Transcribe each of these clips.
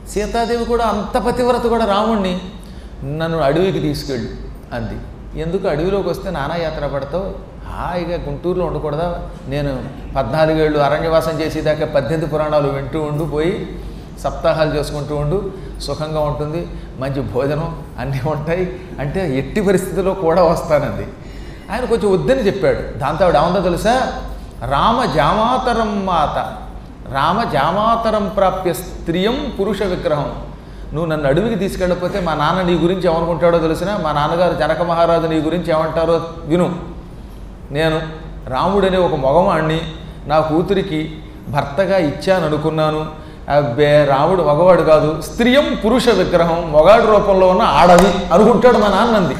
సీతాదేవి కూడా అంత పతివ్రత కూడా రాముణ్ణి నన్ను అడవికి తీసుకెళ్ళు అంది ఎందుకు అడవిలోకి వస్తే నానా యాత్ర పడతావు హాయిగా గుంటూరులో ఉండకూడదా నేను పద్నాలుగేళ్ళు అరణ్యవాసం చేసేదాకా పద్దెనిమిది పురాణాలు వింటూ ఉండు పోయి సప్తాహాలు చేసుకుంటూ ఉండు సుఖంగా ఉంటుంది మంచి భోజనం అన్నీ ఉంటాయి అంటే ఎట్టి పరిస్థితుల్లో కూడా వస్తానంది ఆయన కొంచెం వద్దని చెప్పాడు దాంతో ఆవిడ ఏమందో తెలుసా రామ జామాతరం మాత రామ జామాతరం ప్రాప్య స్త్రియం పురుష విగ్రహం నువ్వు నన్ను అడవికి తీసుకెళ్ళకపోతే మా నాన్న నీ గురించి ఏమనుకుంటాడో తెలిసినా మా నాన్నగారు జనక మహారాజు నీ గురించి ఏమంటారో విను నేను రాముడనే ఒక మగవాణ్ణి నా కూతురికి భర్తగా ఇచ్చాను అనుకున్నాను అబ్బే రాముడు మగవాడు కాదు స్త్రియం పురుష విగ్రహం మొగాడు రూపంలో ఉన్న ఆడది అనుకుంటాడు మా నాన్నంది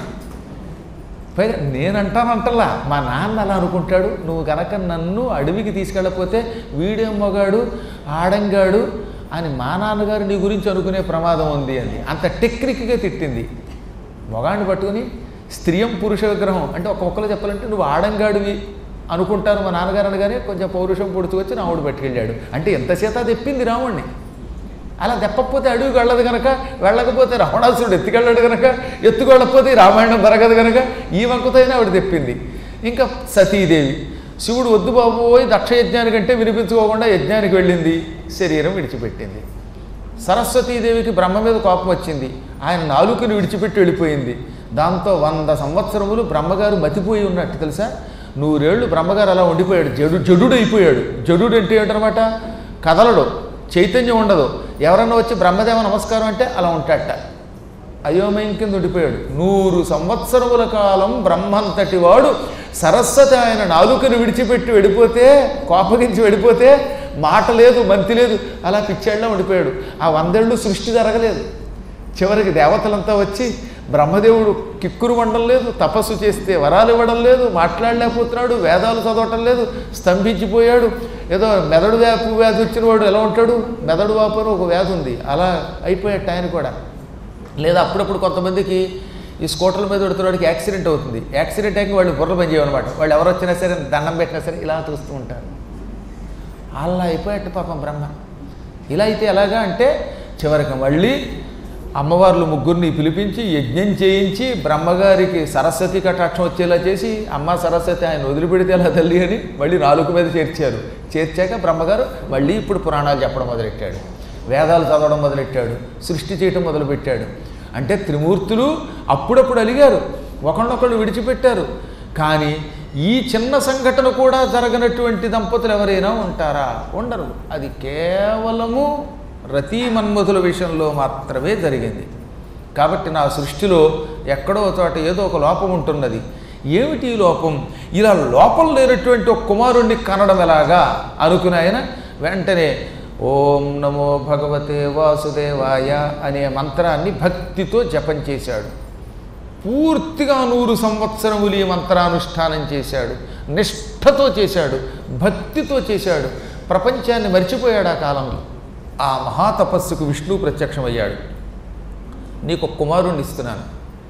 పైగా నేనంటానంటల్లా మా నాన్న అలా అనుకుంటాడు నువ్వు గనక నన్ను అడవికి తీసుకెళ్ళకపోతే వీడేం మొగాడు ఆడంగాడు అని మా నాన్నగారు నీ గురించి అనుకునే ప్రమాదం ఉంది అంది అంత టెక్నిక్గా తిట్టింది మొగాడిని పట్టుకుని స్త్రీయం పురుష విగ్రహం అంటే ఒక్కొక్కరు చెప్పాలంటే నువ్వు ఆడంగాడివి అనుకుంటాను మా నాన్నగారు అనగానే కొంచెం పౌరుషం పొడుచుకొచ్చి రాముడు పట్టుకెళ్ళాడు అంటే ఎంత చేత తెప్పింది రాముడిని అలా తెప్పకపోతే అడవికి వెళ్ళదు కనుక వెళ్ళకపోతే రావణాసురుడు ఎత్తుకెళ్ళాడు కనుక ఎత్తుకెళ్ళకపోతే ఈ రామాయణం జరగదు కనుక ఈ వంకతోనే ఆవిడ తెప్పింది ఇంకా సతీదేవి శివుడు వద్దు బాబోయ్ దక్ష యజ్ఞానికంటే వినిపించుకోకుండా యజ్ఞానికి వెళ్ళింది శరీరం విడిచిపెట్టింది సరస్వతీదేవికి బ్రహ్మ మీద కోపం వచ్చింది ఆయన నాలుకని విడిచిపెట్టి వెళ్ళిపోయింది దాంతో వంద సంవత్సరములు బ్రహ్మగారు మతిపోయి ఉన్నట్టు తెలుసా నూరేళ్ళు బ్రహ్మగారు అలా ఉండిపోయాడు జడు జడుడు అయిపోయాడు జడుడు అంటే ఏంటనమాట కదలడు చైతన్యం ఉండదు ఎవరన్నా వచ్చి బ్రహ్మదేవ నమస్కారం అంటే అలా ఉంటాడట అయోమయం కింద ఉండిపోయాడు నూరు సంవత్సరముల కాలం బ్రహ్మంతటి వాడు సరస్వతి ఆయన నాలుకను విడిచిపెట్టి వెళ్ళిపోతే కోపగించి వెళ్ళిపోతే మాట లేదు మంతి లేదు అలా పిచ్చాళ్ళ ఉండిపోయాడు ఆ వందేళ్ళు సృష్టి జరగలేదు చివరికి దేవతలంతా వచ్చి బ్రహ్మదేవుడు కిక్కురు వండడం లేదు తపస్సు చేస్తే వరాలు ఇవ్వడం లేదు మాట్లాడలేకపోతున్నాడు వేదాలు చదవటం లేదు స్తంభించిపోయాడు ఏదో మెదడు వ్యాపు వ్యాధి వచ్చిన వాడు ఎలా ఉంటాడు మెదడు వాపు అని ఒక వ్యాధి ఉంది అలా అయిపోయాడు ఆయన కూడా లేదా అప్పుడప్పుడు కొంతమందికి ఈ స్కూటర్ల మీద పెడుతున్నవాడికి యాక్సిడెంట్ అవుతుంది యాక్సిడెంట్ అయ్యి వాళ్ళు బుర్ర పనిచేయమన్నమాట వాళ్ళు ఎవరు వచ్చినా సరే దండం పెట్టినా సరే ఇలా చూస్తూ ఉంటారు అలా అయిపోయాడు పాపం బ్రహ్మ ఇలా అయితే ఎలాగా అంటే చివరికి మళ్ళీ అమ్మవార్లు ముగ్గురిని పిలిపించి యజ్ఞం చేయించి బ్రహ్మగారికి సరస్వతి కటాక్షం వచ్చేలా చేసి అమ్మ సరస్వతి ఆయన వదిలిపెడితే ఎలా తల్లి అని మళ్ళీ నాలుగు మీద చేర్చారు చేర్చాక బ్రహ్మగారు మళ్ళీ ఇప్పుడు పురాణాలు చెప్పడం మొదలెట్టాడు వేదాలు చదవడం మొదలెట్టాడు సృష్టి చేయటం మొదలుపెట్టాడు అంటే త్రిమూర్తులు అప్పుడప్పుడు అలిగారు ఒకళ్ళొకళ్ళు విడిచిపెట్టారు కానీ ఈ చిన్న సంఘటన కూడా జరగనటువంటి దంపతులు ఎవరైనా ఉంటారా ఉండరు అది కేవలము రతీ మన్మధుల విషయంలో మాత్రమే జరిగింది కాబట్టి నా సృష్టిలో ఎక్కడో చోట ఏదో ఒక లోపం ఉంటున్నది ఏమిటి ఈ లోపం ఇలా లోపం లేనటువంటి ఒక కుమారుణ్ణి కనడం ఎలాగా అనుకుని ఆయన వెంటనే ఓం నమో భగవతే వాసుదేవాయ అనే మంత్రాన్ని భక్తితో జపం చేశాడు పూర్తిగా నూరు సంవత్సరములు ఈ మంత్రానుష్ఠానం చేశాడు నిష్ఠతో చేశాడు భక్తితో చేశాడు ప్రపంచాన్ని మర్చిపోయాడు ఆ కాలంలో ఆ మహాతపస్సుకు విష్ణు ప్రత్యక్షమయ్యాడు నీకు ఒక కుమారుణ్ణి ఇస్తున్నాను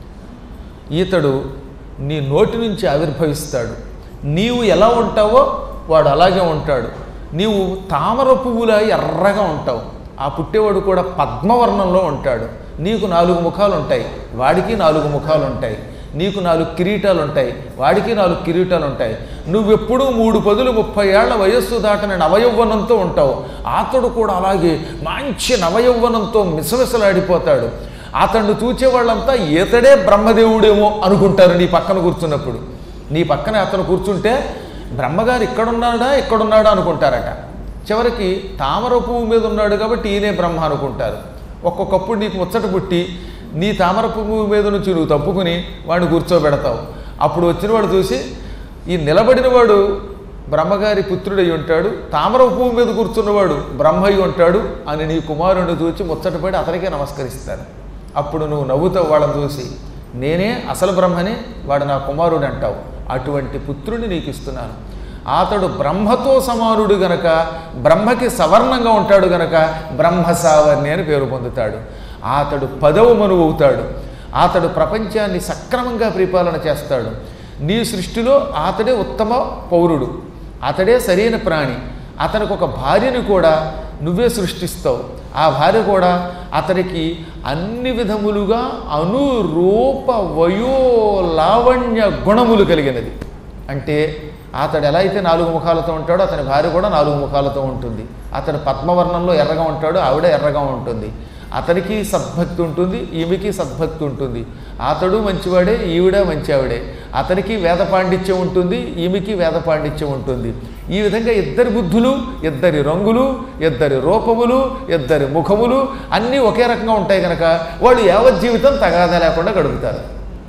ఈతడు నీ నోటి నుంచి ఆవిర్భవిస్తాడు నీవు ఎలా ఉంటావో వాడు అలాగే ఉంటాడు నీవు తామర పువ్వులా ఎర్రగా ఉంటావు ఆ పుట్టేవాడు కూడా పద్మవర్ణంలో ఉంటాడు నీకు నాలుగు ముఖాలు ఉంటాయి వాడికి నాలుగు ముఖాలు ఉంటాయి నీకు నాలుగు కిరీటాలు ఉంటాయి వాడికి నాలుగు కిరీటాలు ఉంటాయి నువ్వెప్పుడూ మూడు పదులు ముప్పై ఏళ్ల వయస్సు దాటిన నవయౌవనంతో ఉంటావు అతడు కూడా అలాగే మంచి నవయౌవనంతో మిసమిసలాడిపోతాడు అతన్ని చూచే వాళ్ళంతా ఈతడే బ్రహ్మదేవుడేమో అనుకుంటారు నీ పక్కన కూర్చున్నప్పుడు నీ పక్కన అతను కూర్చుంటే బ్రహ్మగారు ఇక్కడున్నాడా ఇక్కడున్నాడా అనుకుంటారట చివరికి తామర పువ్వు మీద ఉన్నాడు కాబట్టి ఈయనే బ్రహ్మ అనుకుంటారు ఒక్కొక్కప్పుడు నీకు ముచ్చట పుట్టి నీ తామర పువ్వు మీద నుంచి నువ్వు తప్పుకుని వాడిని కూర్చోబెడతావు అప్పుడు వచ్చినవాడు చూసి ఈ నిలబడిన వాడు బ్రహ్మగారి పుత్రుడై ఉంటాడు తామర పువ్వు మీద కూర్చున్నవాడు బ్రహ్మయ్య ఉంటాడు అని నీ కుమారుని చూచి ముచ్చటపడి అతనికే నమస్కరిస్తారు అప్పుడు నువ్వు నవ్వుతావు వాళ్ళని చూసి నేనే అసలు బ్రహ్మని వాడు నా కుమారుడు అంటావు అటువంటి పుత్రుని నీకు ఇస్తున్నాను అతడు బ్రహ్మతో సమానుడు గనక బ్రహ్మకి సవర్ణంగా ఉంటాడు గనక బ్రహ్మ సావర్ణి అని పేరు పొందుతాడు అతడు పదవ మనువు అవుతాడు అతడు ప్రపంచాన్ని సక్రమంగా పరిపాలన చేస్తాడు నీ సృష్టిలో అతడే ఉత్తమ పౌరుడు అతడే సరైన ప్రాణి అతనికి ఒక భార్యని కూడా నువ్వే సృష్టిస్తావు ఆ భార్య కూడా అతనికి అన్ని విధములుగా అనురూప వయో లావణ్య గుణములు కలిగినది అంటే అతడు ఎలా అయితే నాలుగు ముఖాలతో ఉంటాడో అతని భార్య కూడా నాలుగు ముఖాలతో ఉంటుంది అతడు పద్మవర్ణంలో ఎర్రగా ఉంటాడు ఆవిడ ఎర్రగా ఉంటుంది అతనికి సద్భక్తి ఉంటుంది ఈమెకి సద్భక్తి ఉంటుంది అతడు మంచివాడే ఈవిడ మంచి ఆవిడే అతనికి వేద పాండిత్యం ఉంటుంది ఈమెకి వేద పాండిత్యం ఉంటుంది ఈ విధంగా ఇద్దరి బుద్ధులు ఇద్దరి రంగులు ఇద్దరి రూపములు ఇద్దరి ముఖములు అన్నీ ఒకే రకంగా ఉంటాయి కనుక వాళ్ళు యావత్ జీవితం తగాదా లేకుండా గడుపుతారు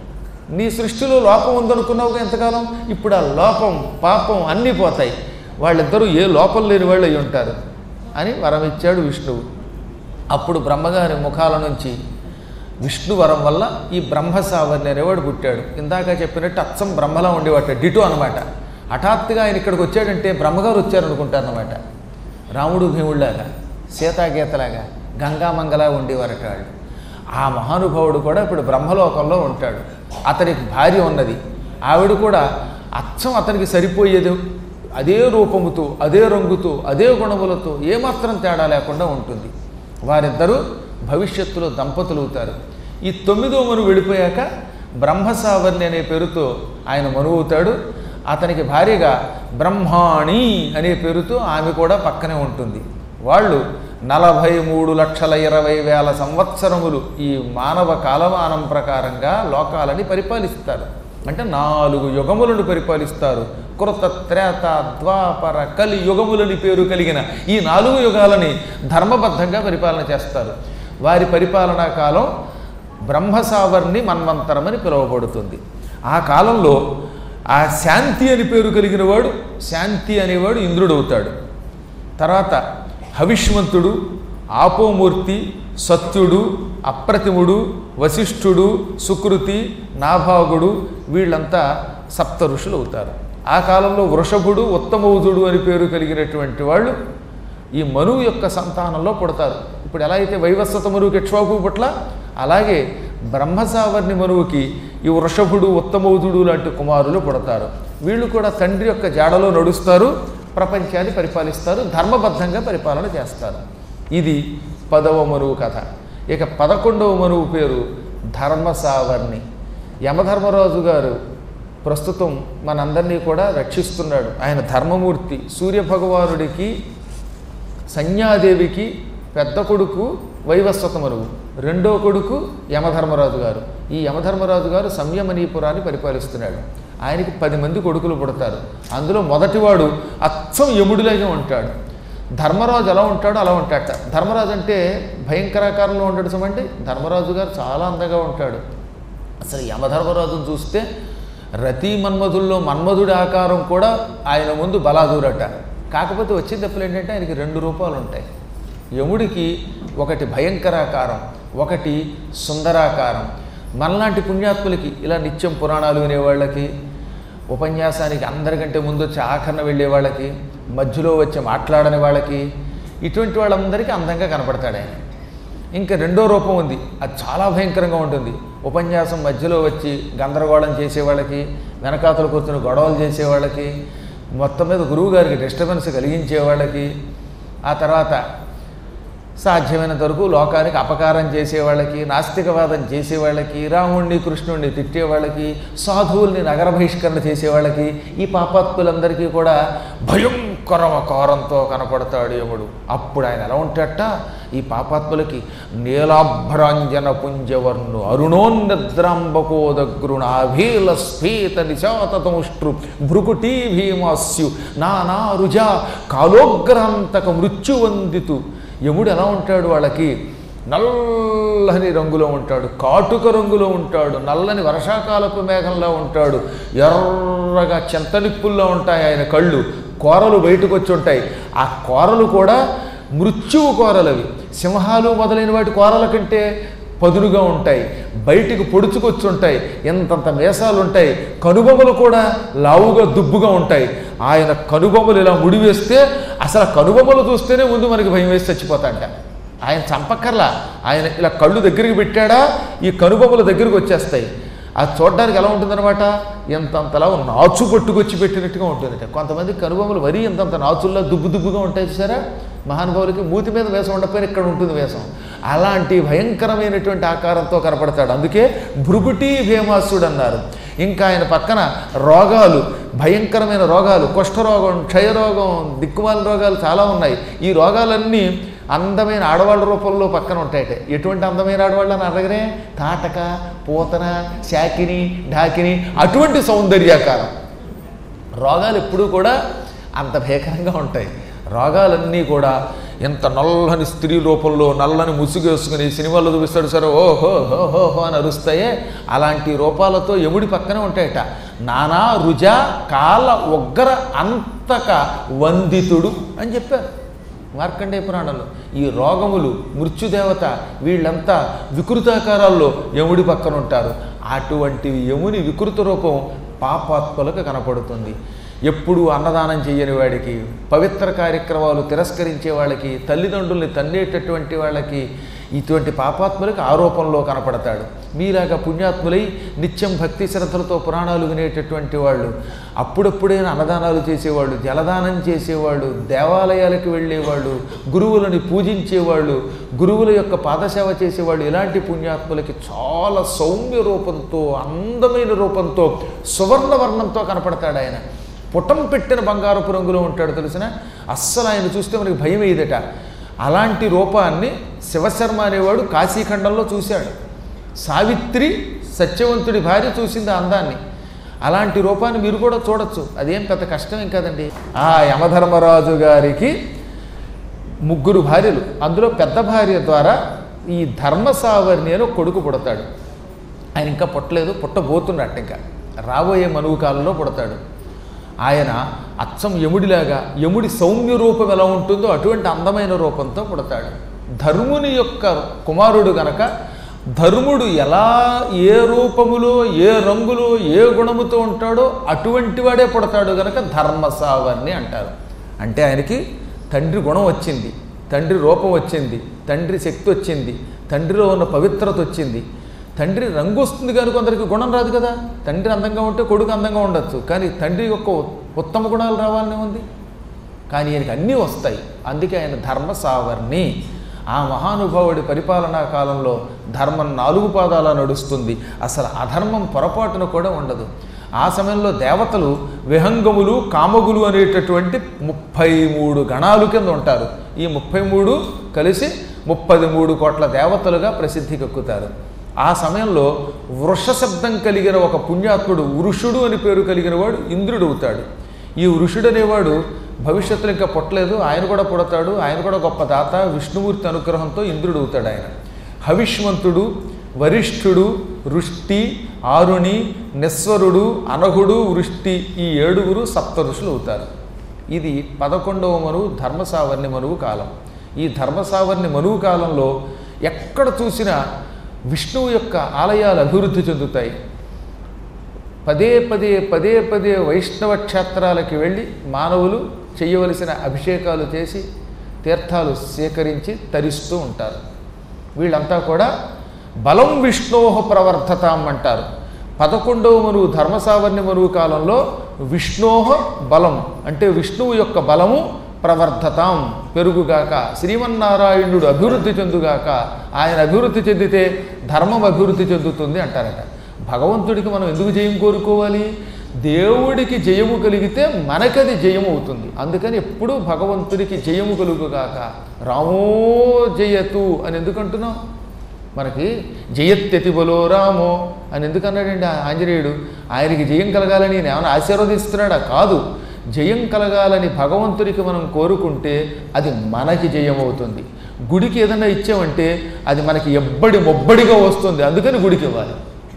నీ సృష్టిలో లోపం ఉందనుకున్నావు ఎంతకాలం ఇప్పుడు ఆ లోపం పాపం అన్నీ పోతాయి వాళ్ళిద్దరూ ఏ లోపం లేని వాళ్ళు అయి ఉంటారు అని వరం ఇచ్చాడు విష్ణువు అప్పుడు బ్రహ్మగారి ముఖాల నుంచి విష్ణు వరం వల్ల ఈ బ్రహ్మసావర్ణి అనేవాడు పుట్టాడు ఇందాక చెప్పినట్టు అచ్చం బ్రహ్మలా ఉండేవాట డిటో అనమాట హఠాత్తుగా ఆయన ఇక్కడికి వచ్చాడంటే బ్రహ్మగారు వచ్చారనుకుంటారనమాట రాముడు భీముడిలాగా సీతాగీతలాగా గంగామంగలా ఉండేవారట వాళ్ళు ఆ మహానుభావుడు కూడా ఇప్పుడు బ్రహ్మలోకంలో ఉంటాడు అతనికి భార్య ఉన్నది ఆవిడ కూడా అచ్చం అతనికి సరిపోయేది అదే రూపముతో అదే రంగుతో అదే గుణములతో ఏమాత్రం తేడా లేకుండా ఉంటుంది వారిద్దరూ భవిష్యత్తులో దంపతులు అవుతారు ఈ తొమ్మిదో మనువు వెళ్ళిపోయాక బ్రహ్మసావర్ణి అనే పేరుతో ఆయన మనువవుతాడు అతనికి భార్యగా బ్రహ్మాణి అనే పేరుతో ఆమె కూడా పక్కనే ఉంటుంది వాళ్ళు నలభై మూడు లక్షల ఇరవై వేల సంవత్సరములు ఈ మానవ కాలమానం ప్రకారంగా లోకాలని పరిపాలిస్తారు అంటే నాలుగు యుగములను పరిపాలిస్తారు కృత త్రేత ద్వాపర కలి యుగములని పేరు కలిగిన ఈ నాలుగు యుగాలని ధర్మబద్ధంగా పరిపాలన చేస్తారు వారి పరిపాలనా కాలం బ్రహ్మసావర్ణి మన్వంతరం అని పిలువబడుతుంది ఆ కాలంలో ఆ శాంతి అని పేరు కలిగిన వాడు శాంతి అనేవాడు ఇంద్రుడవుతాడు తర్వాత హవిష్మంతుడు ఆపోమూర్తి సత్యుడు అప్రతిముడు వశిష్ఠుడు సుకృతి నాభాగుడు వీళ్ళంతా సప్త ఋషులు అవుతారు ఆ కాలంలో వృషభుడు ఉత్తమౌజుడు అని పేరు కలిగినటువంటి వాళ్ళు ఈ మనువు యొక్క సంతానంలో పుడతారు ఇప్పుడు ఎలా అయితే వైవస్వత మనువుకి ఇక్ష్వాకు పుట్ల అలాగే బ్రహ్మసావర్ణి మనువుకి ఈ వృషభుడు ఉత్తమౌజుడు లాంటి కుమారులు పుడతారు వీళ్ళు కూడా తండ్రి యొక్క జాడలో నడుస్తారు ప్రపంచాన్ని పరిపాలిస్తారు ధర్మబద్ధంగా పరిపాలన చేస్తారు ఇది పదవ మనువు కథ ఇక పదకొండవ మనువు పేరు ధర్మసావర్ణి యమధర్మరాజు గారు ప్రస్తుతం మనందరినీ కూడా రక్షిస్తున్నాడు ఆయన ధర్మమూర్తి సూర్యభగవానుడికి సంజ్ఞాదేవికి పెద్ద కొడుకు వైవస్వత మనువు రెండో కొడుకు యమధర్మరాజు గారు ఈ యమధర్మరాజు గారు సంయమనీపురాన్ని పరిపాలిస్తున్నాడు ఆయనకి పది మంది కొడుకులు పుడతారు అందులో మొదటివాడు అచ్చం యముడిలాగే ఉంటాడు ధర్మరాజు ఎలా ఉంటాడో అలా ఉంటాడట ధర్మరాజు అంటే భయంకరాకారంలో ఉంటాడు సమంటే ధర్మరాజు గారు చాలా అందంగా ఉంటాడు అసలు యమధర్మరాజును చూస్తే రతి మన్మధుల్లో మన్మధుడి ఆకారం కూడా ఆయన ముందు బలాదూరట కాకపోతే వచ్చే దెబ్బలు ఏంటంటే ఆయనకి రెండు రూపాలు ఉంటాయి యముడికి ఒకటి భయంకరాకారం ఒకటి సుందరాకారం మనలాంటి పుణ్యాత్ములకి ఇలా నిత్యం పురాణాలు వినేవాళ్ళకి ఉపన్యాసానికి అందరికంటే ముందు వచ్చి ఆఖరణ వెళ్ళే వాళ్ళకి మధ్యలో వచ్చి మాట్లాడని వాళ్ళకి ఇటువంటి వాళ్ళందరికీ అందంగా కనపడతాడు ఆయన ఇంకా రెండో రూపం ఉంది అది చాలా భయంకరంగా ఉంటుంది ఉపన్యాసం మధ్యలో వచ్చి గందరగోళం చేసేవాళ్ళకి వెనకాతలు కూర్చుని గొడవలు చేసేవాళ్ళకి మొత్తం మీద గురువు గారికి డిస్టర్బెన్స్ కలిగించే వాళ్ళకి ఆ తర్వాత సాధ్యమైనంత వరకు లోకానికి అపకారం చేసేవాళ్ళకి నాస్తికవాదం చేసేవాళ్ళకి రాముణ్ణి కృష్ణుణ్ణి తిట్టేవాళ్ళకి సాధువుల్ని నగర బహిష్కరణ చేసేవాళ్ళకి ఈ పాపాత్ములందరికీ కూడా భయంకర కారంతో కనపడతాడు యముడు అప్పుడు ఆయన ఎలా ఉంటాడట ఈ పాపాత్ములకి నీలాభ్రాంజన పుంజవర్ణు అరుణోన్నద్రాంబకోదగ్రుణాభీల స్ఫీత నిశాతముష్ట్రు భృకుటీ భీమాస్యు నానా రుజా కాలోగ్రాంతక మృత్యువందితు యముడు ఎలా ఉంటాడు వాళ్ళకి నల్లని రంగులో ఉంటాడు కాటుక రంగులో ఉంటాడు నల్లని వర్షాకాలపు మేఘంలో ఉంటాడు ఎర్రగా చెంతనిప్పుల్లో ఉంటాయి ఆయన కళ్ళు కోరలు బయటకు వచ్చి ఉంటాయి ఆ కోరలు కూడా మృత్యువు కోరలు అవి సింహాలు మొదలైన వాటి కోరల కంటే పదునుగా ఉంటాయి బయటికి పొడుచుకొచ్చి ఉంటాయి ఎంతంత మేసాలు ఉంటాయి కనుబొమ్మలు కూడా లావుగా దుబ్బుగా ఉంటాయి ఆయన కనుబొమ్మలు ఇలా ముడివేస్తే అసలు ఆ కనుబొమ్మలు చూస్తేనే ముందు మనకి భయం వేసి చచ్చిపోతాంట ఆయన చంపక్కర్లా ఆయన ఇలా కళ్ళు దగ్గరికి పెట్టాడా ఈ కనుబొమ్మల దగ్గరికి వచ్చేస్తాయి అది చూడడానికి ఎలా ఉంటుందన్నమాట ఎంతంతలా నాచు పట్టుకొచ్చి పెట్టినట్టుగా ఉంటుందట కొంతమంది కనుబొమ్మలు వరి ఎంతంత నాచుల్లో దుబ్బు దుబ్బుగా ఉంటాయి చూసారా మహానుభావులకి మూతి మీద వేషం ఉండకపోయినా ఇక్కడ ఉంటుంది వేషం అలాంటి భయంకరమైనటువంటి ఆకారంతో కనపడతాడు అందుకే భృగుటి భీమాసుడు అన్నారు ఇంకా ఆయన పక్కన రోగాలు భయంకరమైన రోగాలు కుష్ఠరోగం క్షయరోగం దిక్కుమాల రోగాలు చాలా ఉన్నాయి ఈ రోగాలన్నీ అందమైన ఆడవాళ్ళ రూపంలో పక్కన ఉంటాయట ఎటువంటి అందమైన ఆడవాళ్ళు అని అడగరే తాటక పూతన శాకిని ఢాకిని అటువంటి సౌందర్యాకారం రోగాలు ఎప్పుడూ కూడా అంత భీకరంగా ఉంటాయి రోగాలన్నీ కూడా ఎంత నల్లని స్త్రీ రూపంలో నల్లని ముసుగేసుకుని సినిమాల్లో చూపిస్తాడు సరే ఓహో హో హో హో అని అరుస్తాయే అలాంటి రూపాలతో ఎముడి పక్కనే ఉంటాయట నానా రుజ కాల ఒగ్గర అంతక వందితుడు అని చెప్పారు మార్కండేయ పురాణంలో ఈ రోగములు మృత్యుదేవత వీళ్ళంతా వికృతాకారాల్లో యముడి పక్కన ఉంటారు అటువంటి యముని వికృత రూపం పాపాత్మలకు కనపడుతుంది ఎప్పుడు అన్నదానం చేయని వాడికి పవిత్ర కార్యక్రమాలు తిరస్కరించే వాళ్ళకి తల్లిదండ్రుల్ని తన్నేటటువంటి వాళ్ళకి ఇటువంటి పాపాత్ములకు ఆరోపణలో కనపడతాడు మీలాగా పుణ్యాత్ములై నిత్యం భక్తి శ్రద్ధలతో పురాణాలు వినేటటువంటి వాళ్ళు అప్పుడప్పుడైనా అన్నదానాలు చేసేవాళ్ళు జలదానం చేసేవాళ్ళు దేవాలయాలకు వెళ్ళేవాళ్ళు గురువులని పూజించేవాళ్ళు గురువుల యొక్క పాదసేవ చేసేవాళ్ళు ఇలాంటి పుణ్యాత్ములకి చాలా సౌమ్య రూపంతో అందమైన రూపంతో సువర్ణ వర్ణంతో కనపడతాడు ఆయన పుటం పెట్టిన బంగారపు రంగులో ఉంటాడు తెలిసిన అస్సలు ఆయన చూస్తే మనకి భయం వేయదట అలాంటి రూపాన్ని శివశర్మ అనేవాడు కాశీఖండంలో చూశాడు సావిత్రి సత్యవంతుడి భార్య చూసింది ఆ అందాన్ని అలాంటి రూపాన్ని మీరు కూడా చూడొచ్చు అదేం పెద్ద కష్టమేం కదండి ఆ యమధర్మరాజు గారికి ముగ్గురు భార్యలు అందులో పెద్ద భార్య ద్వారా ఈ ధర్మసావర్ణి అని ఒక కొడుకు పుడతాడు ఆయన ఇంకా పుట్టలేదు పుట్టబోతున్నట్టు ఇంకా రాబోయే మనువు కాలంలో పుడతాడు ఆయన అచ్చం యముడిలాగా యముడి సౌమ్య రూపం ఎలా ఉంటుందో అటువంటి అందమైన రూపంతో పుడతాడు ధర్ముని యొక్క కుమారుడు గనక ధర్ముడు ఎలా ఏ రూపములో ఏ రంగులో ఏ గుణముతో ఉంటాడో అటువంటి వాడే పుడతాడు గనక ధర్మసావర్ణి అంటారు అంటే ఆయనకి తండ్రి గుణం వచ్చింది తండ్రి రూపం వచ్చింది తండ్రి శక్తి వచ్చింది తండ్రిలో ఉన్న పవిత్రత వచ్చింది తండ్రి రంగు వస్తుంది కానీ కొందరికి గుణం రాదు కదా తండ్రి అందంగా ఉంటే కొడుకు అందంగా ఉండొచ్చు కానీ తండ్రి యొక్క ఉత్తమ గుణాలు రావాలనే ఉంది కానీ ఈయనకి అన్నీ వస్తాయి అందుకే ఆయన ధర్మ సావర్ణి ఆ మహానుభావుడి పరిపాలనా కాలంలో ధర్మం నాలుగు పాదాల నడుస్తుంది అసలు అధర్మం పొరపాటున కూడా ఉండదు ఆ సమయంలో దేవతలు విహంగములు కామగులు అనేటటువంటి ముప్పై మూడు గణాలు కింద ఉంటారు ఈ ముప్పై మూడు కలిసి ముప్పది మూడు కోట్ల దేవతలుగా ప్రసిద్ధికెక్కుతారు ఆ సమయంలో వృష శబ్దం కలిగిన ఒక పుణ్యాత్ముడు వృషుడు అని పేరు కలిగిన వాడు ఇంద్రుడు అవుతాడు ఈ వృషుడు అనేవాడు భవిష్యత్తులో ఇంకా పుట్టలేదు ఆయన కూడా పుడతాడు ఆయన కూడా గొప్ప దాత విష్ణుమూర్తి అనుగ్రహంతో ఇంద్రుడు అవుతాడు ఆయన హవిష్మంతుడు వరిష్ఠుడు వృష్టి ఆరుణి నిస్వరుడు అనఘుడు వృష్టి ఈ ఏడుగురు సప్త ఋషులు అవుతారు ఇది పదకొండవ మనువు ధర్మసావర్ణి మనువు కాలం ఈ ధర్మసావర్ణి మనువు కాలంలో ఎక్కడ చూసినా విష్ణువు యొక్క ఆలయాలు అభివృద్ధి చెందుతాయి పదే పదే పదే పదే వైష్ణవ క్షేత్రాలకి వెళ్ళి మానవులు చేయవలసిన అభిషేకాలు చేసి తీర్థాలు సేకరించి తరిస్తూ ఉంటారు వీళ్ళంతా కూడా బలం విష్ణోహ ప్రవర్ధతాం అంటారు పదకొండవ మరువు ధర్మసావర్ణి మరువు కాలంలో విష్ణోహ బలం అంటే విష్ణువు యొక్క బలము ప్రవర్ధతాం పెరుగుగాక శ్రీమన్నారాయణుడు అభివృద్ధి చెందుగాక ఆయన అభివృద్ధి చెందితే ధర్మం అభివృద్ధి చెందుతుంది అంటారట భగవంతుడికి మనం ఎందుకు జయం కోరుకోవాలి దేవుడికి జయము కలిగితే మనకది జయం అవుతుంది అందుకని ఎప్పుడూ భగవంతుడికి జయము కలుగుగాక రామో జయతు అని ఎందుకు అంటున్నాం మనకి జయత్యతి బలో రామో అని ఎందుకు అన్నాడండి ఆ ఆంజనేయుడు ఆయనకి జయం కలగాలని నేను ఏమైనా ఆశీర్వదిస్తున్నాడా కాదు జయం కలగాలని భగవంతుడికి మనం కోరుకుంటే అది మనకి జయం అవుతుంది గుడికి ఏదైనా ఇచ్చామంటే అది మనకి ఎబ్బడి మొబ్బడిగా వస్తుంది అందుకని గుడికి ఇవ్వాలి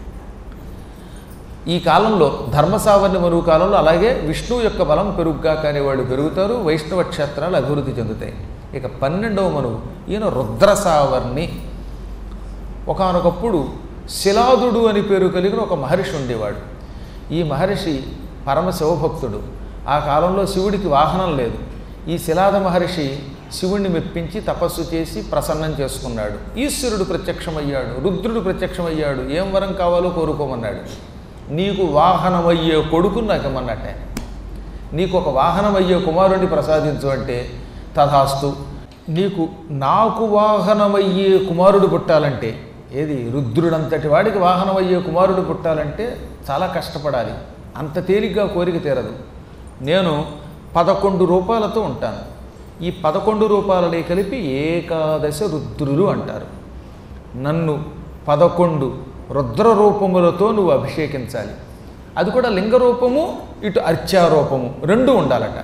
ఈ కాలంలో ధర్మసావర్ణి మరువు కాలంలో అలాగే విష్ణువు యొక్క బలం పెరుగుగా కానీ వాళ్ళు పెరుగుతారు వైష్ణవ క్షేత్రాలు అభివృద్ధి చెందుతాయి ఇక పన్నెండవ మనువు ఈయన రుద్రసావర్ణి ఒకనొకప్పుడు శిలాదుడు అని పేరు కలిగిన ఒక మహర్షి ఉండేవాడు ఈ మహర్షి పరమ శివభక్తుడు ఆ కాలంలో శివుడికి వాహనం లేదు ఈ శిలాద మహర్షి శివుణ్ణి మెప్పించి తపస్సు చేసి ప్రసన్నం చేసుకున్నాడు ఈశ్వరుడు ప్రత్యక్షమయ్యాడు రుద్రుడు ప్రత్యక్షమయ్యాడు ఏం వరం కావాలో కోరుకోమన్నాడు నీకు వాహనమయ్యే కొడుకుని నాకు ఇమ్మన్నట్టే నీకు ఒక వాహనం అయ్యే కుమారుణ్ణి ప్రసాదించు అంటే తథాస్తు నీకు నాకు వాహనమయ్యే కుమారుడు పుట్టాలంటే ఏది రుద్రుడంతటి వాడికి వాహనమయ్యే కుమారుడు పుట్టాలంటే చాలా కష్టపడాలి అంత తేలిగ్గా కోరిక తీరదు నేను పదకొండు రూపాయలతో ఉంటాను ఈ పదకొండు రూపాయలని కలిపి ఏకాదశ రుద్రులు అంటారు నన్ను పదకొండు రుద్ర రూపములతో నువ్వు అభిషేకించాలి అది కూడా లింగ రూపము ఇటు అర్చారూపము రెండు ఉండాలట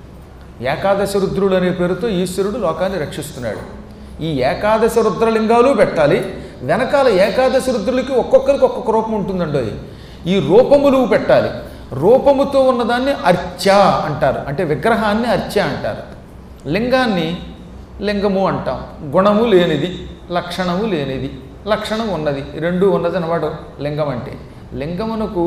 ఏకాదశ రుద్రుడు అనే పేరుతో ఈశ్వరుడు లోకాన్ని రక్షిస్తున్నాడు ఈ ఏకాదశ రుద్రలింగాలు పెట్టాలి వెనకాల ఏకాదశ రుద్రులకి ఒక్కొక్కరికి ఒక్కొక్క రూపం ఉంటుందండి ఈ రూపములు పెట్టాలి రూపముతో ఉన్నదాన్ని అర్చ అంటారు అంటే విగ్రహాన్ని అర్చ అంటారు లింగాన్ని లింగము అంటాం గుణము లేనిది లక్షణము లేనిది లక్షణం ఉన్నది రెండు ఉన్నది అన్నమాట లింగం అంటే లింగమునకు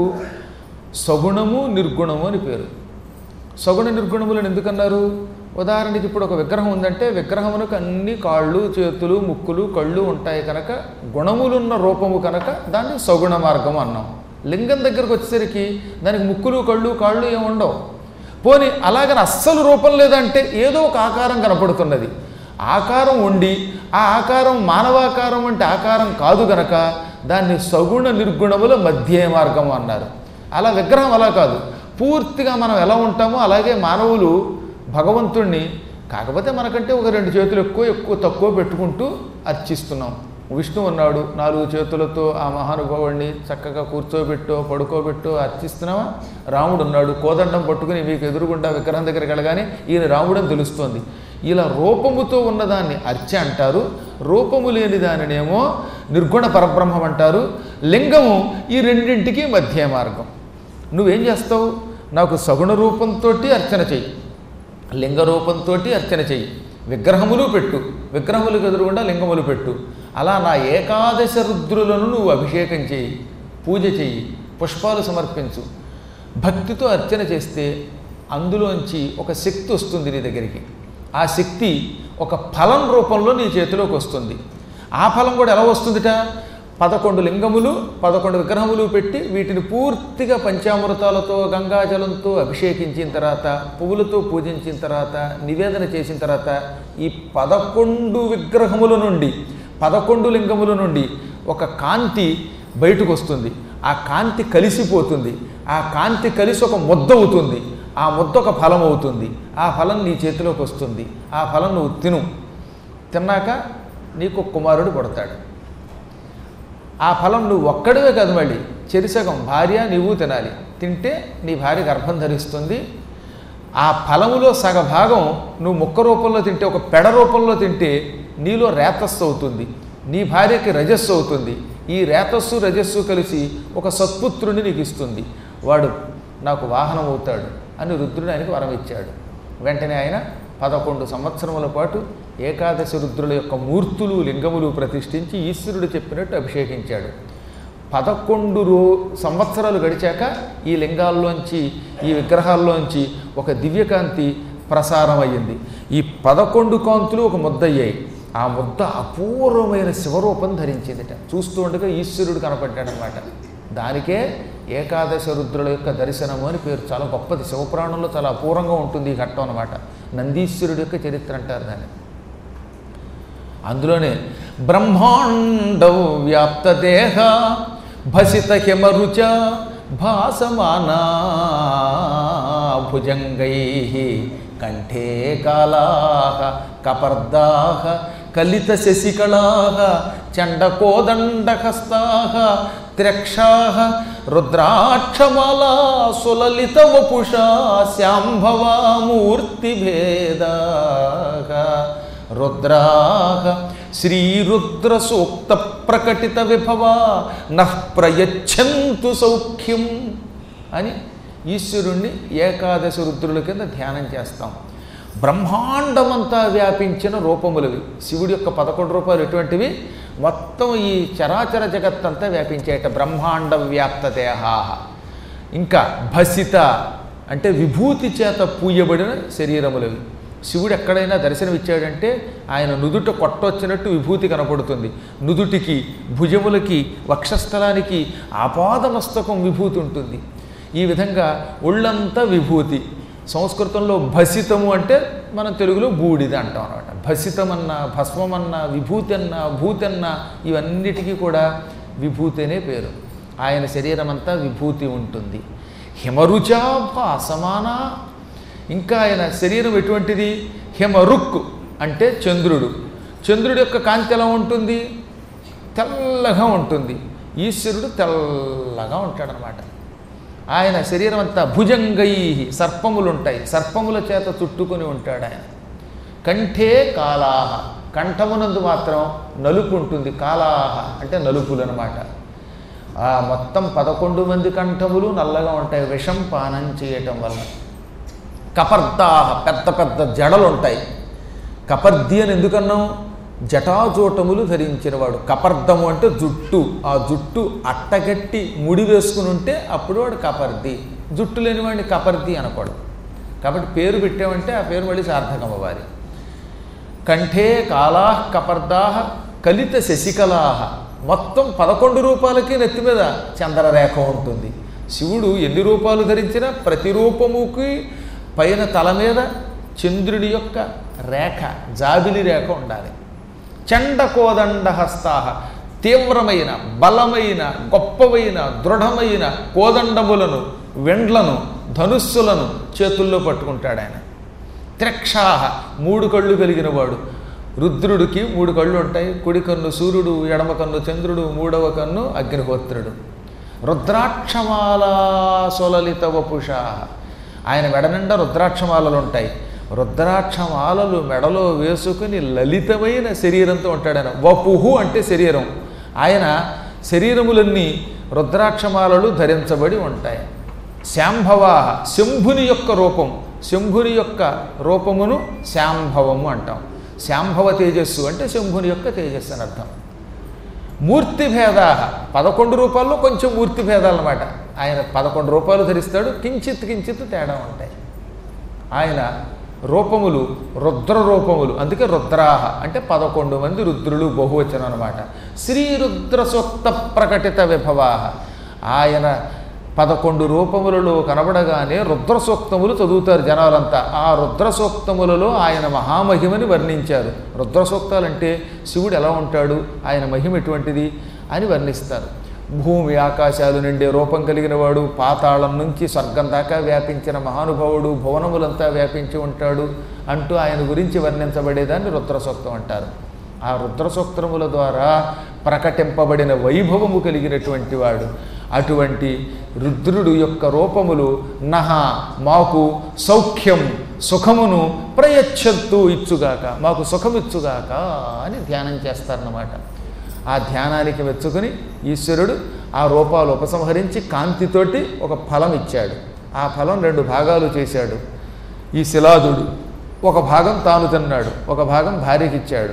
సగుణము నిర్గుణము అని పేరు సగుణ నిర్గుణములను ఎందుకన్నారు ఉదాహరణకి ఇప్పుడు ఒక విగ్రహం ఉందంటే విగ్రహమునకు అన్ని కాళ్ళు చేతులు ముక్కులు కళ్ళు ఉంటాయి కనుక గుణములున్న రూపము కనుక దాన్ని సగుణ మార్గం అన్నాం లింగం దగ్గరకు వచ్చేసరికి దానికి ముక్కులు కళ్ళు కాళ్ళు ఏమి ఉండవు పోని అలాగని అస్సలు రూపం లేదంటే ఏదో ఒక ఆకారం కనపడుతున్నది ఆకారం ఉండి ఆ ఆకారం మానవాకారం అంటే ఆకారం కాదు గనక దాన్ని సగుణ నిర్గుణముల మధ్య మార్గం అన్నారు అలా విగ్రహం అలా కాదు పూర్తిగా మనం ఎలా ఉంటామో అలాగే మానవులు భగవంతుణ్ణి కాకపోతే మనకంటే ఒక రెండు చేతులు ఎక్కువ ఎక్కువ తక్కువ పెట్టుకుంటూ అర్చిస్తున్నాం విష్ణు ఉన్నాడు నాలుగు చేతులతో ఆ మహానుభావుడిని చక్కగా కూర్చోబెట్టో పడుకోబెట్టో అర్చిస్తున్నావా రాముడు ఉన్నాడు కోదండం పట్టుకుని మీకు ఎదురుగుండా విగ్రహం దగ్గరికి వెళ్ళగానే ఈయన రాముడని తెలుస్తోంది ఇలా రూపముతో ఉన్నదాన్ని అర్చ అంటారు రూపము లేని దానినేమో నిర్గుణ పరబ్రహ్మం అంటారు లింగము ఈ రెండింటికి మధ్య మార్గం నువ్వేం చేస్తావు నాకు సగుణ రూపంతో అర్చన చెయ్యి లింగ రూపంతో అర్చన చెయ్యి విగ్రహములు పెట్టు విగ్రహములకు ఎదురుగుండా లింగములు పెట్టు అలా నా ఏకాదశ రుద్రులను నువ్వు అభిషేకం చేయి పూజ చెయ్యి పుష్పాలు సమర్పించు భక్తితో అర్చన చేస్తే అందులోంచి ఒక శక్తి వస్తుంది నీ దగ్గరికి ఆ శక్తి ఒక ఫలం రూపంలో నీ చేతిలోకి వస్తుంది ఆ ఫలం కూడా ఎలా వస్తుందిట పదకొండు లింగములు పదకొండు విగ్రహములు పెట్టి వీటిని పూర్తిగా పంచామృతాలతో గంగాజలంతో అభిషేకించిన తర్వాత పువ్వులతో పూజించిన తర్వాత నివేదన చేసిన తర్వాత ఈ పదకొండు విగ్రహముల నుండి పదకొండు లింగముల నుండి ఒక కాంతి బయటకు వస్తుంది ఆ కాంతి కలిసిపోతుంది ఆ కాంతి కలిసి ఒక ముద్ద అవుతుంది ఆ ముద్ద ఒక ఫలం అవుతుంది ఆ ఫలం నీ చేతిలోకి వస్తుంది ఆ ఫలం నువ్వు తిను తిన్నాక నీకు కుమారుడు పుడతాడు ఆ ఫలం నువ్వు ఒక్కడివే కాదు మళ్ళీ చెరిసగం భార్య నువ్వు తినాలి తింటే నీ భార్య గర్భం ధరిస్తుంది ఆ ఫలములో సగ భాగం నువ్వు ముక్క రూపంలో తింటే ఒక పెడ రూపంలో తింటే నీలో రేతస్సు అవుతుంది నీ భార్యకి రజస్సు అవుతుంది ఈ రేతస్సు రజస్సు కలిసి ఒక సత్పుత్రుని నీకు ఇస్తుంది వాడు నాకు వాహనం అవుతాడు అని రుద్రుడు ఆయనకు వరం ఇచ్చాడు వెంటనే ఆయన పదకొండు సంవత్సరముల పాటు ఏకాదశి రుద్రుల యొక్క మూర్తులు లింగములు ప్రతిష్ఠించి ఈశ్వరుడు చెప్పినట్టు అభిషేకించాడు పదకొండు రో సంవత్సరాలు గడిచాక ఈ లింగాల్లోంచి ఈ విగ్రహాల్లోంచి ఒక దివ్యకాంతి ప్రసారం అయ్యింది ఈ పదకొండు కాంతులు ఒక ముద్ద అయ్యాయి ఆ ముద్ద అపూర్వమైన శివరూపం ధరించిందిట చూస్తూ ఉండగా ఈశ్వరుడు కనపడ్డాడనమాట దానికే ఏకాదశ రుద్రుల యొక్క దర్శనము అని పేరు చాలా గొప్పది శివపురాణంలో చాలా అపూర్వంగా ఉంటుంది ఈ ఘట్టం అనమాట నందీశ్వరుడి యొక్క చరిత్ర అంటారు దాన్ని అందులోనే బ్రహ్మాండ వ్యాప్త దేహ భసిత హిమరుచ భాసమానా భుజంగై కంఠే కాళా కపర్దా కలిత శశికళా చండకోదండహస్తా త్ర్యక్షా రుద్రాక్షమాలా సులలిత వపుషా శాంభవా మూర్తిభేదా రుద్రాహ శ్రీరుద్ర సూక్త ప్రకటిత విభవా నః ప్రయచ్చంతు సౌఖ్యం అని ఈశ్వరుణ్ణి ఏకాదశ రుద్రుల కింద ధ్యానం చేస్తాం బ్రహ్మాండమంతా వ్యాపించిన రూపములవి శివుడి యొక్క పదకొండు రూపాయలు ఎటువంటివి మొత్తం ఈ చరాచర జగత్తంతా వ్యాపించేట బ్రహ్మాండ వ్యాప్త దేహాహ ఇంకా భసిత అంటే విభూతి చేత పూయబడిన శరీరములవి శివుడు ఎక్కడైనా దర్శనమిచ్చాడంటే ఆయన నుదుట కొట్టొచ్చినట్టు విభూతి కనపడుతుంది నుదుటికి భుజములకి వక్షస్థలానికి ఆపాదమస్తకం విభూతి ఉంటుంది ఈ విధంగా ఒళ్ళంతా విభూతి సంస్కృతంలో భసితము అంటే మనం తెలుగులో బూడిద అంటాం అనమాట భసితమన్నా భస్మమన్నా విభూతి అన్నా భూతన్నా ఇవన్నిటికీ కూడా విభూతి అనే పేరు ఆయన శరీరం అంతా విభూతి ఉంటుంది హిమరుచా భాసమాన ఇంకా ఆయన శరీరం ఎటువంటిది హిమరుక్ అంటే చంద్రుడు చంద్రుడి యొక్క కాంతి ఎలా ఉంటుంది తెల్లగా ఉంటుంది ఈశ్వరుడు తెల్లగా ఉంటాడనమాట ఆయన శరీరం అంతా భుజంగై సర్పములు ఉంటాయి సర్పముల చేత చుట్టుకొని ఉంటాడు ఆయన కంఠే కాలాహ కంఠమునందు మాత్రం నలుపు ఉంటుంది కాలాహ అంటే నలుపులు అనమాట ఆ మొత్తం పదకొండు మంది కంఠములు నల్లగా ఉంటాయి విషం పానం చేయటం వల్ల కపర్దాహ పెద్ద పెద్ద జడలు ఉంటాయి కపర్ది అని ఎందుకన్నాం జటాజూటములు ధరించినవాడు కపర్దము అంటే జుట్టు ఆ జుట్టు అట్టగట్టి ముడి వేసుకుని ఉంటే అప్పుడు వాడు కపర్ది జుట్టు లేనివాడిని కపర్ది అనకూడదు కాబట్టి పేరు పెట్టామంటే ఆ పేరు మళ్ళీ సార్థకం అవ్వాలి కంఠే కాలాహ కపర్దాహ కలిత శశికలాహ మొత్తం పదకొండు రూపాలకి నెత్తి మీద చంద్రరేఖ ఉంటుంది శివుడు ఎన్ని రూపాలు ధరించినా ప్రతి రూపముకి పైన తల మీద చంద్రుడి యొక్క రేఖ జాబిలి రేఖ ఉండాలి చండ కోదండ హస్తాహ తీవ్రమైన బలమైన గొప్పవైన దృఢమైన కోదండములను వెండ్లను ధనుస్సులను చేతుల్లో పట్టుకుంటాడు ఆయన త్రిక్షాహ మూడు కళ్ళు కలిగిన వాడు రుద్రుడికి మూడు కళ్ళు ఉంటాయి కుడి కన్ను సూర్యుడు ఎడమ కన్ను చంద్రుడు మూడవ కన్ను అగ్నిహోత్రుడు రుద్రాక్షమాలా సొలలిత వపుష ఆయన మెడ నిండా రుద్రాక్షమాలలు ఉంటాయి రుద్రాక్షమాలలు మెడలో వేసుకుని లలితమైన శరీరంతో ఉంటాడు ఆయన వపుహు అంటే శరీరం ఆయన శరీరములన్నీ రుద్రాక్షమాలలు ధరించబడి ఉంటాయి శాంభవాహ శంభుని యొక్క రూపం శంభుని యొక్క రూపమును శాంభవము అంటాం శాంభవ తేజస్సు అంటే శంభుని యొక్క తేజస్సు అని అర్థం మూర్తి భేదా పదకొండు రూపాల్లో కొంచెం మూర్తి భేదాలు అనమాట ఆయన పదకొండు రూపాయలు ధరిస్తాడు కించిత్ కించిత్ తేడా ఉంటాయి ఆయన రూపములు రుద్ర రూపములు అందుకే రుద్రాహ అంటే పదకొండు మంది రుద్రులు బహువచనం అనమాట శ్రీ రుద్ర సూక్త ప్రకటిత విభవాహ ఆయన పదకొండు రూపములలో కనబడగానే రుద్ర సూక్తములు చదువుతారు జనాలంతా ఆ రుద్ర సూక్తములలో ఆయన మహామహిమని వర్ణించారు రుద్ర సూక్తాలంటే శివుడు ఎలా ఉంటాడు ఆయన మహిమ ఎటువంటిది అని వర్ణిస్తారు భూమి ఆకాశాలు నిండే రూపం కలిగిన వాడు పాతాళం నుంచి స్వర్గం దాకా వ్యాపించిన మహానుభావుడు భువనములంతా వ్యాపించి ఉంటాడు అంటూ ఆయన గురించి వర్ణించబడేదాన్ని రుద్ర సూక్తం అంటారు ఆ రుద్ర సూక్తముల ద్వారా ప్రకటింపబడిన వైభవము కలిగినటువంటి వాడు అటువంటి రుద్రుడు యొక్క రూపములు నహ మాకు సౌఖ్యం సుఖమును ప్రయచ్చత్తు ఇచ్చుగాక మాకు సుఖమిచ్చుగాక అని ధ్యానం చేస్తారన్నమాట ఆ ధ్యానానికి మెచ్చుకుని ఈశ్వరుడు ఆ రూపాలు ఉపసంహరించి కాంతితోటి ఒక ఫలం ఇచ్చాడు ఆ ఫలం రెండు భాగాలు చేశాడు ఈ శిలాదుడు ఒక భాగం తాను తిన్నాడు ఒక భాగం భార్యకి ఇచ్చాడు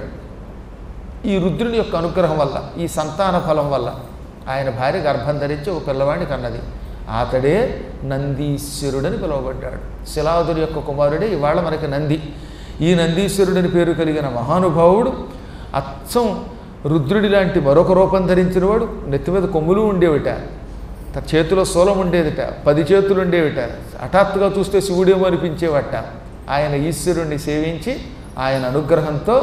ఈ రుద్రుని యొక్క అనుగ్రహం వల్ల ఈ సంతాన ఫలం వల్ల ఆయన భార్య గర్భం ధరించి ఒక పిల్లవాడిని కన్నది అతడే నందీశ్వరుడని పిలువబడ్డాడు శిలాదుని యొక్క కుమారుడే ఇవాళ మనకి నంది ఈ నందీశ్వరుడని పేరు కలిగిన మహానుభావుడు అచ్చం రుద్రుడి లాంటి మరొక రూపం ధరించినవాడు నెత్తి మీద కొమ్ములు ఉండేవిట త- చేతిలో శూలం ఉండేదిట పది చేతులు ఉండేవిట హఠాత్తుగా చూస్తే శివుడేమో అనిపించేవట ఆయన ఈశ్వరుణ్ణి సేవించి ఆయన అనుగ్రహంతో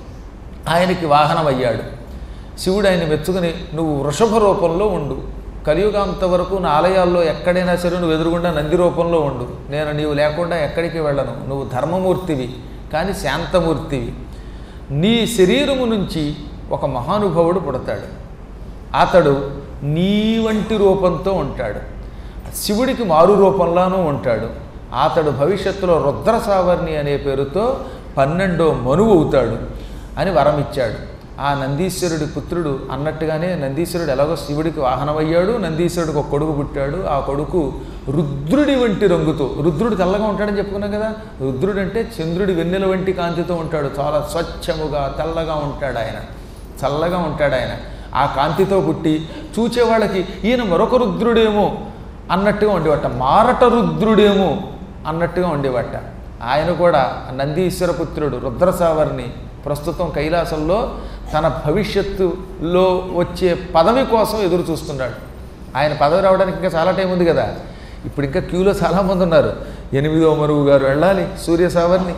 ఆయనకి వాహనం అయ్యాడు శివుడు ఆయన మెచ్చుకుని నువ్వు వృషభ రూపంలో ఉండు కలియుగాంత వరకు నా ఆలయాల్లో ఎక్కడైనా సరే నువ్వు ఎదురుగుండా నంది రూపంలో ఉండు నేను నీవు లేకుండా ఎక్కడికి వెళ్ళను నువ్వు ధర్మమూర్తివి కానీ శాంతమూర్తివి నీ శరీరము నుంచి ఒక మహానుభావుడు పుడతాడు అతడు నీ వంటి రూపంతో ఉంటాడు శివుడికి మారు రూపంలోనూ ఉంటాడు అతడు భవిష్యత్తులో రుద్ర సావర్ణి అనే పేరుతో పన్నెండో మనువు అవుతాడు అని వరం ఇచ్చాడు ఆ నందీశ్వరుడి పుత్రుడు అన్నట్టుగానే నందీశ్వరుడు ఎలాగో శివుడికి వాహనమయ్యాడు నందీశ్వరుడికి ఒక కొడుకు పుట్టాడు ఆ కొడుకు రుద్రుడి వంటి రంగుతో రుద్రుడు తెల్లగా ఉంటాడని చెప్పుకున్నాం కదా రుద్రుడు అంటే చంద్రుడి వెన్నెల వంటి కాంతితో ఉంటాడు చాలా స్వచ్ఛముగా తెల్లగా ఉంటాడు ఆయన చల్లగా ఉంటాడు ఆయన ఆ కాంతితో పుట్టి చూచేవాళ్ళకి ఈయన మరొక రుద్రుడేమో అన్నట్టుగా ఉండేవట మారట రుద్రుడేమో అన్నట్టుగా ఉండేవట ఆయన కూడా నందీశ్వర పుత్రుడు రుద్రసావర్ని ప్రస్తుతం కైలాసంలో తన భవిష్యత్తులో వచ్చే పదవి కోసం ఎదురు చూస్తున్నాడు ఆయన పదవి రావడానికి ఇంకా చాలా టైం ఉంది కదా ఇప్పుడు ఇంకా క్యూలో చాలామంది ఉన్నారు ఎనిమిదో మరుగు గారు వెళ్ళాలి సూర్య సావర్ని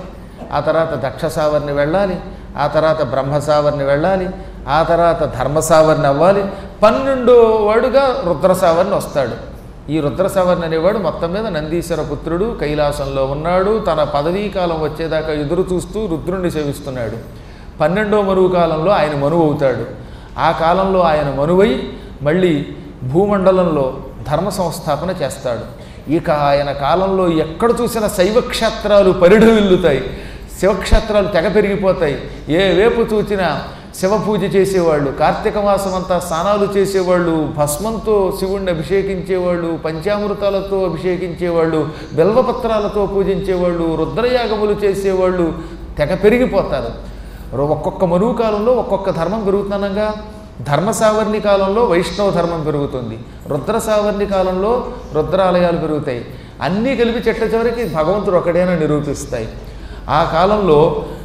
ఆ తర్వాత దక్షసావర్ని వెళ్ళాలి ఆ తర్వాత బ్రహ్మసావర్ని వెళ్ళాలి ఆ తర్వాత ధర్మసావర్ని అవ్వాలి పన్నెండో వాడుగా రుద్రసావర్ని వస్తాడు ఈ రుద్రసవర్ణ అనేవాడు మొత్తం మీద నందీశ్వర పుత్రుడు కైలాసంలో ఉన్నాడు తన పదవీ కాలం వచ్చేదాకా ఎదురు చూస్తూ రుద్రుణ్ణి సేవిస్తున్నాడు పన్నెండో మరువు కాలంలో ఆయన మనువు అవుతాడు ఆ కాలంలో ఆయన మనువై మళ్ళీ భూమండలంలో ధర్మ సంస్థాపన చేస్తాడు ఇక ఆయన కాలంలో ఎక్కడ చూసిన శైవక్షేత్రాలు పరిఢవిల్లుతాయి శివక్షేత్రాలు తెగ పెరిగిపోతాయి ఏ వేపు చూచినా శివ పూజ చేసేవాళ్ళు కార్తీక మాసం అంతా స్నానాలు చేసేవాళ్ళు భస్మంతో శివుణ్ణి అభిషేకించేవాళ్ళు పంచామృతాలతో అభిషేకించేవాళ్ళు బిల్వపత్రాలతో పూజించేవాళ్ళు రుద్రయాగములు చేసేవాళ్ళు తెగ పెరిగిపోతారు రో- ఒక్కొక్క మరువు కాలంలో ఒక్కొక్క ధర్మం పెరుగుతుండగా ధర్మ సావర్ణి కాలంలో వైష్ణవ ధర్మం పెరుగుతుంది రుద్ర సావర్ణి కాలంలో రుద్రాలయాలు పెరుగుతాయి అన్నీ కలిపి చెట్ట చివరికి భగవంతుడు ఒకడేనా నిరూపిస్తాయి ఆ కాలంలో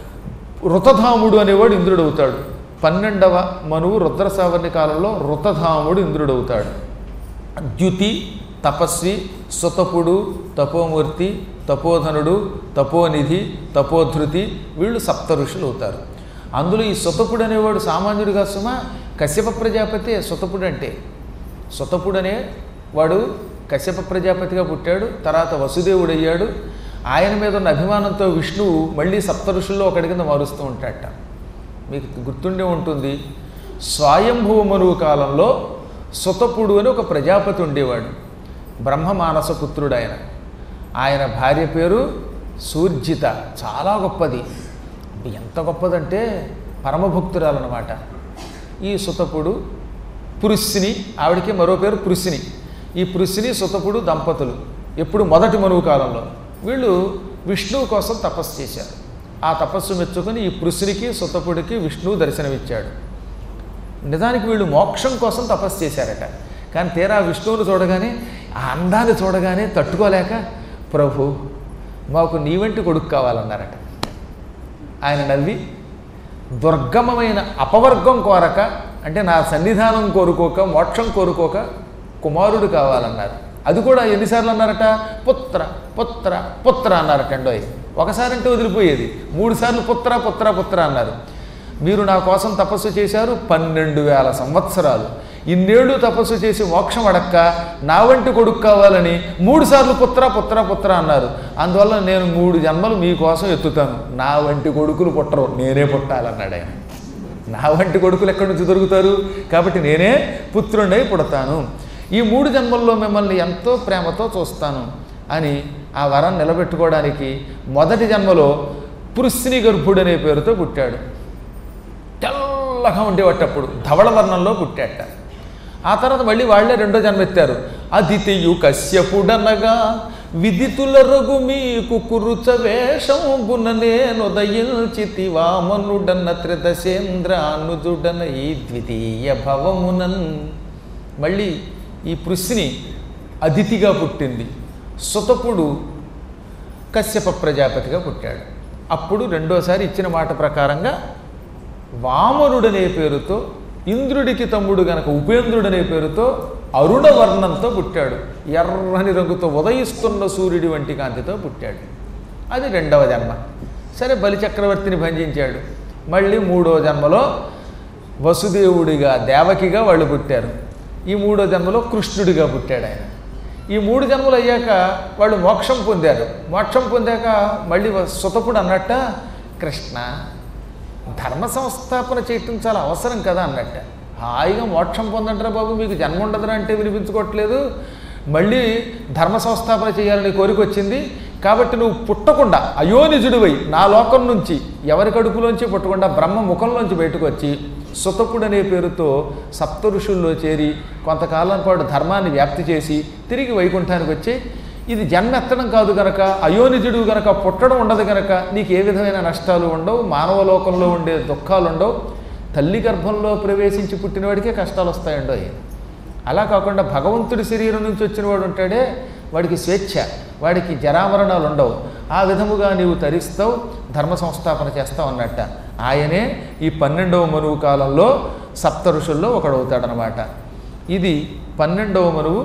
రుతధాముడు అనేవాడు ఇంద్రుడు అవుతాడు పన్నెండవ మనువు రుద్ర సావర్ణి కాలంలో రుతధాముడు ఇంద్రుడు అవుతాడు ద్యుతి తపస్వి సుతపుడు తపోమూర్తి తపోధనుడు తపోనిధి తపోధృతి వీళ్ళు సప్త ఋషులు అవుతారు అందులో ఈ సుతపుడు అనేవాడు సామాన్యుడిగా సుమ కశ్యప ప్రజాపతి సుతపుడు అంటే సుతపుడు అనే వాడు కశ్యప ప్రజాపతిగా పుట్టాడు తర్వాత వసుదేవుడు అయ్యాడు ఆయన మీద ఉన్న అభిమానంతో విష్ణువు మళ్ళీ సప్త ఋషుల్లో ఒకటి కింద మారుస్తూ ఉంటాడట మీకు గుర్తుండే ఉంటుంది స్వయంభువ మనువు కాలంలో సుతపుడు అని ఒక ప్రజాపతి ఉండేవాడు బ్రహ్మ మానస పుత్రుడు ఆయన ఆయన భార్య పేరు సూర్జిత చాలా గొప్పది ఎంత గొప్పదంటే పరమభక్తురాలన్నమాట ఈ సుతపుడు పురుషిని ఆవిడకి మరో పేరు పురుషిని ఈ పురుషిని సుతపుడు దంపతులు ఎప్పుడు మొదటి మనువు కాలంలో వీళ్ళు విష్ణువు కోసం తపస్సు చేశారు ఆ తపస్సు మెచ్చుకొని ఈ పురుషునికి సుతపుడికి విష్ణువు దర్శనమిచ్చాడు నిజానికి వీళ్ళు మోక్షం కోసం తపస్సు చేశారట కానీ తీరా విష్ణువుని చూడగానే ఆ అందాన్ని చూడగానే తట్టుకోలేక ప్రభు మాకు నీ వంటి కొడుకు కావాలన్నారట ఆయన నవ్వి దుర్గమమైన అపవర్గం కోరక అంటే నా సన్నిధానం కోరుకోక మోక్షం కోరుకోక కుమారుడు కావాలన్నారు అది కూడా ఎన్నిసార్లు అన్నారట పుత్ర పుత్ర పుత్ర అన్నారట అండోయ్ ఒకసారి అంటే వదిలిపోయేది మూడు సార్లు పుత్ర పుత్ర పుత్ర అన్నారు మీరు నా కోసం తపస్సు చేశారు పన్నెండు వేల సంవత్సరాలు ఇన్నేళ్ళు తపస్సు చేసి మోక్షం అడక్క నా వంటి కొడుకు కావాలని మూడు సార్లు పుత్ర పుత్ర పుత్ర అన్నారు అందువల్ల నేను మూడు జన్మలు మీకోసం ఎత్తుతాను నా వంటి కొడుకులు పుట్టరు నేనే పుట్టాలన్నాడు ఆయన నా వంటి కొడుకులు ఎక్కడి నుంచి దొరుకుతారు కాబట్టి నేనే పుత్రుండై పుడతాను ఈ మూడు జన్మల్లో మిమ్మల్ని ఎంతో ప్రేమతో చూస్తాను అని ఆ వరం నిలబెట్టుకోవడానికి మొదటి జన్మలో పురుషిని గర్భుడు అనే పేరుతో పుట్టాడు తెల్లగా ఉండేవాటప్పుడు ధవళ వర్ణంలో పుట్టాట ఆ తర్వాత మళ్ళీ వాళ్ళే రెండో జన్మ ఎత్తారు అదితియు కశ్యపుడనగా విదితుల రఘు మీకు కురుచ వేషంబున నేను దయించితి వామనుడన్న త్రిదశేంద్ర అనుజుడన ఈ ద్వితీయ భవమునన్ మళ్ళీ ఈ పృశ్ని అదితిగా పుట్టింది సుతపుడు కశ్యప ప్రజాపతిగా పుట్టాడు అప్పుడు రెండోసారి ఇచ్చిన మాట ప్రకారంగా వామనుడనే పేరుతో ఇంద్రుడికి తమ్ముడు గనక ఉపేంద్రుడనే పేరుతో అరుణవర్ణంతో పుట్టాడు ఎర్రని రంగుతో ఉదయిస్తున్న సూర్యుడి వంటి కాంతితో పుట్టాడు అది రెండవ జన్మ సరే బలిచక్రవర్తిని భంజించాడు మళ్ళీ మూడో జన్మలో వసుదేవుడిగా దేవకిగా వాళ్ళు పుట్టారు ఈ మూడో జన్మలో కృష్ణుడిగా పుట్టాడు ఆయన ఈ మూడు జన్మలు అయ్యాక వాళ్ళు మోక్షం పొందారు మోక్షం పొందాక మళ్ళీ సుతపుడు అన్నట్ట కృష్ణ ధర్మ సంస్థాపన చేయటం చాలా అవసరం కదా అన్నట్ట హాయిగా మోక్షం పొందంటారా బాబు మీకు జన్మ ఉండదురా అంటే వినిపించుకోవట్లేదు మళ్ళీ ధర్మ సంస్థాపన చేయాలని కోరిక వచ్చింది కాబట్టి నువ్వు పుట్టకుండా అయోనిజుడివై నా లోకం నుంచి ఎవరి కడుపులోంచి పుట్టకుండా బ్రహ్మ ముఖంలోంచి బయటకు వచ్చి సుతపుడు అనే పేరుతో సప్త ఋషుల్లో చేరి కొంతకాలం పాటు ధర్మాన్ని వ్యాప్తి చేసి తిరిగి వైకుంఠానికి వచ్చి ఇది జన్మ ఎత్తడం కాదు గనక అయోనిజుడు గనక పుట్టడం ఉండదు గనక నీకు ఏ విధమైన నష్టాలు ఉండవు మానవ లోకంలో ఉండే దుఃఖాలు ఉండవు తల్లి గర్భంలో ప్రవేశించి పుట్టినవాడికే కష్టాలు వస్తాయండో అలా కాకుండా భగవంతుడి శరీరం నుంచి వచ్చిన వాడు ఉంటాడే వాడికి స్వేచ్ఛ వాడికి జరామరణాలు ఉండవు ఆ విధముగా నీవు తరిస్తావు ధర్మ సంస్థాపన చేస్తావు అన్నట్ట ఆయనే ఈ పన్నెండవ మనువు కాలంలో సప్త ఋషుల్లో ఒకడవుతాడనమాట ఇది పన్నెండవ మనువు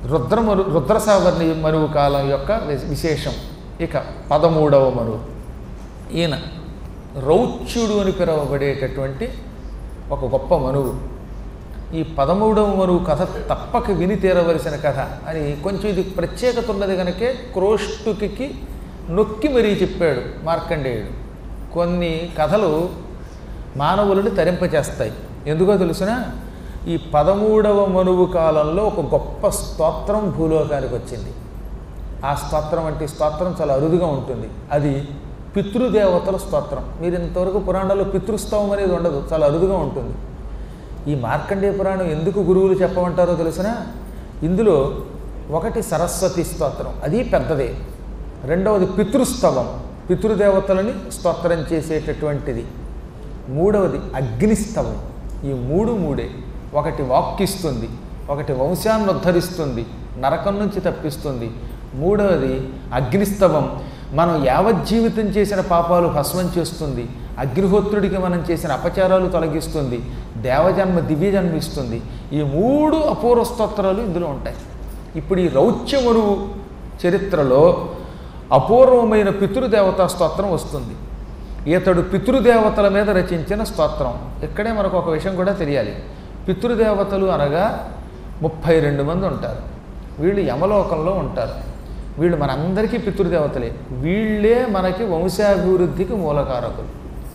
రుద్రమరు రుద్రసావర్ణి మనువు కాలం యొక్క వి- విశేషం ఇక పదమూడవ మనువు ఈయన రౌచ్యుడు అని పిలువబడేటటువంటి ఒక గొప్ప మనువు ఈ పదమూడవ మనువు కథ తప్పక విని తీరవలసిన కథ అని కొంచెం ఇది ప్రత్యేకత ఉన్నది కనుకే క్రోష్టుకి నొక్కి మరీ చెప్పాడు మార్కండేయుడు కొన్ని కథలు మానవులను తరింపచేస్తాయి ఎందుకో తెలుసిన ఈ పదమూడవ మనువు కాలంలో ఒక గొప్ప స్తోత్రం భూలోకానికి వచ్చింది ఆ స్తోత్రం అంటే స్తోత్రం చాలా అరుదుగా ఉంటుంది అది పితృదేవతల స్తోత్రం మీరు ఇంతవరకు పురాణాల్లో పితృస్తవం అనేది ఉండదు చాలా అరుదుగా ఉంటుంది ఈ మార్కండేయ పురాణం ఎందుకు గురువులు చెప్పమంటారో తెలిసిన ఇందులో ఒకటి సరస్వతి స్తోత్రం అది పెద్దదే రెండవది పితృస్తవం పితృదేవతలని స్తోత్రం చేసేటటువంటిది మూడవది అగ్నిస్తవం ఈ మూడు మూడే ఒకటి వాక్కిస్తుంది ఒకటి వంశాన్ని ఉద్ధరిస్తుంది నరకం నుంచి తప్పిస్తుంది మూడవది అగ్నిస్తవం మనం యావజ్జీవితం చేసిన పాపాలు భస్మం చేస్తుంది అగ్నిహోత్రుడికి మనం చేసిన అపచారాలు తొలగిస్తుంది దేవజన్మ దివ్యజన్మ ఇస్తుంది ఈ మూడు అపూర్వ స్తోత్రాలు ఇందులో ఉంటాయి ఇప్పుడు ఈ రౌచ్యమరువు చరిత్రలో అపూర్వమైన పితృదేవతా స్తోత్రం వస్తుంది ఇతడు పితృదేవతల మీద రచించిన స్తోత్రం ఇక్కడే మనకు ఒక విషయం కూడా తెలియాలి పితృదేవతలు అనగా ముప్పై రెండు మంది ఉంటారు వీళ్ళు యమలోకంలో ఉంటారు వీళ్ళు మనందరికీ పితృదేవతలే వీళ్ళే మనకి వంశాభివృద్ధికి మూలకారకులు